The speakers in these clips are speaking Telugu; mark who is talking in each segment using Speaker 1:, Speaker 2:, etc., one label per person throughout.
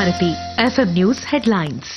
Speaker 1: భారతి ఎఫ్ఎం న్యూస్ హెడ్లైన్స్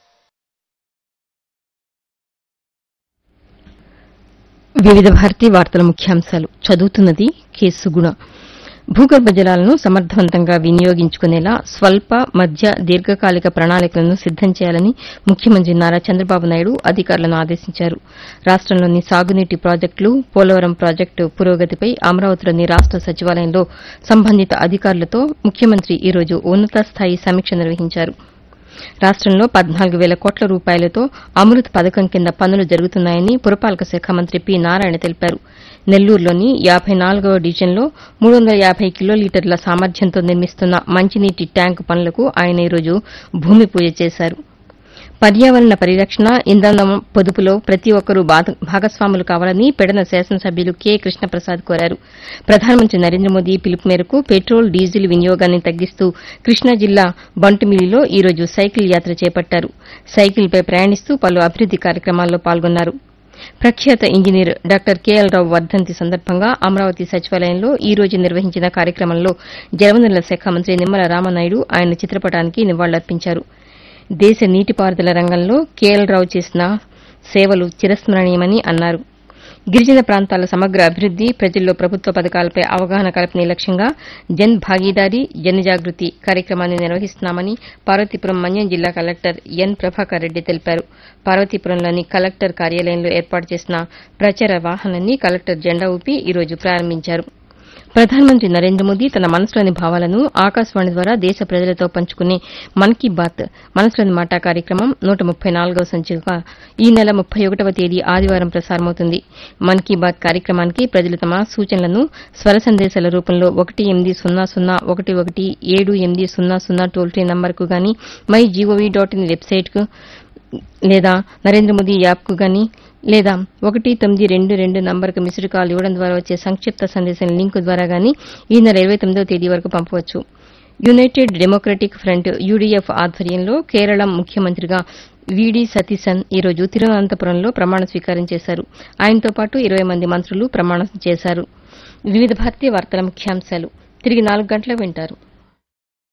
Speaker 2: వివిధ భారతీ వార్తల ముఖ్యాంశాలు చదువుతున్నది కె సుగుణ భూగర్భ జలాలను సమర్థవంతంగా వినియోగించుకునేలా స్వల్ప మధ్య దీర్ఘకాలిక ప్రణాళికలను సిద్దం చేయాలని ముఖ్యమంత్రి నారా చంద్రబాబు నాయుడు అధికారులను ఆదేశించారు రాష్టంలోని సాగునీటి ప్రాజెక్టులు పోలవరం ప్రాజెక్టు పురోగతిపై అమరావతిలోని రాష్ట సచివాలయంలో సంబంధిత అధికారులతో ముఖ్యమంత్రి ఈ రోజు ఉన్నత స్థాయి సమీక్ష నిర్వహించారు రాష్టంలో పద్నాలుగు వేల కోట్ల రూపాయలతో అమృత్ పథకం కింద పనులు జరుగుతున్నాయని పురపాలక శాఖ మంత్రి పి నారాయణ తెలిపారు నెల్లూరులోని యాబై నాలుగవ డివిజన్లో మూడు వందల యాబై కిలోలీటర్ల సామర్థ్యంతో నిర్మిస్తున్న మంచినీటి ట్యాంకు పనులకు ఆయన ఈరోజు భూమి పూజ చేశారు పర్యావరణ పరిరక్షణ ఇంధనం పొదుపులో ప్రతి ఒక్కరూ బాధ- భాగస్వాములు కావాలని పెడన శాసనసభ్యులు కె కృష్ణప్రసాద్ కోరారు ప్రధానమంత్రి నరేంద్ర మోదీ పిలుపు మేరకు పెట్రోల్ డీజిల్ వినియోగాన్ని తగ్గిస్తూ కృష్ణా జిల్లా బంటుమిల్లిలో ఈ రోజు సైకిల్ యాత్ర చేపట్టారు సైకిల్పై ప్రయాణిస్తూ పలు అభివృద్ది కార్యక్రమాల్లో పాల్గొన్నారు ప్రఖ్యాత ఇంజనీర్ డాక్టర్ కెఎల్ రావు వర్ధంతి సందర్భంగా అమరావతి సచివాలయంలో ఈ రోజు నిర్వహించిన కార్యక్రమంలో జలవనరుల శాఖ మంత్రి నిమ్మల రామనాయుడు ఆయన చిత్రపటానికి నివాళులర్పించారు దేశ నీటిపారుదల రంగంలో కేఎల్ రావు చేసిన సేవలు చిరస్మరణీయమని అన్నారు గిరిజన ప్రాంతాల సమగ్ర అభివృద్ది ప్రజల్లో ప్రభుత్వ పథకాలపై అవగాహన కల్పనే లక్ష్యంగా జన్ భాగీదారీ జన జాగృతి కార్యక్రమాన్ని నిర్వహిస్తున్నామని పార్వతీపురం మన్యం జిల్లా కలెక్టర్ ఎన్ ప్రభాకర్ రెడ్డి తెలిపారు పార్వతీపురంలోని కలెక్టర్ కార్యాలయంలో ఏర్పాటు చేసిన ప్రచార వాహనాన్ని కలెక్టర్ జెండా ఊపి ఈ రోజు ప్రారంభించారు ప్రధానమంత్రి నరేంద్ర మోదీ తన మనసులోని భావాలను ఆకాశవాణి ద్వారా దేశ ప్రజలతో పంచుకునే మన్ కీ బాత్ మనసులోని మాట కార్యక్రమం నూట ముప్పై నాలుగవ సంచిక ఈ నెల ముప్పై ఒకటవ తేదీ ఆదివారం ప్రసారమవుతుంది మన్ కీ బాత్ కార్యక్రమానికి ప్రజలు తమ సూచనలను స్వర సందేశాల రూపంలో ఒకటి ఎనిమిది సున్నా సున్నా ఒకటి ఒకటి ఏడు ఎనిమిది సున్నా సున్నా టోల్ ఫ్రీ నంబర్కు గాని మై జీఓవీ డాట్ ఇన్ వెబ్సైట్కు లేదా నరేంద్ర మోదీ యాప్కు గాని లేదా ఒకటి తొమ్మిది రెండు రెండు నంబర్కు మిస్డ్ కాల్ ఇవ్వడం ద్వారా వచ్చే సంక్షిప్త సందేశం లింకు ద్వారా గాని ఈ నెల ఇరవై తొమ్మిదవ తేదీ వరకు పంపవచ్చు యునైటెడ్ డెమోక్రటిక్ ఫ్రంట్ యూడీఎఫ్ ఆధ్వర్యంలో కేరళ ముఖ్యమంత్రిగా వీడి సతీసన్ ఈ రోజు తిరువనంతపురంలో ప్రమాణ స్వీకారం చేశారు ఆయనతో పాటు ఇరవై మంది మంత్రులు ప్రమాణం చేశారు వివిధ భారతీయ వార్తల ముఖ్యాంశాలు తిరిగి నాలుగు గంటలకు వింటారు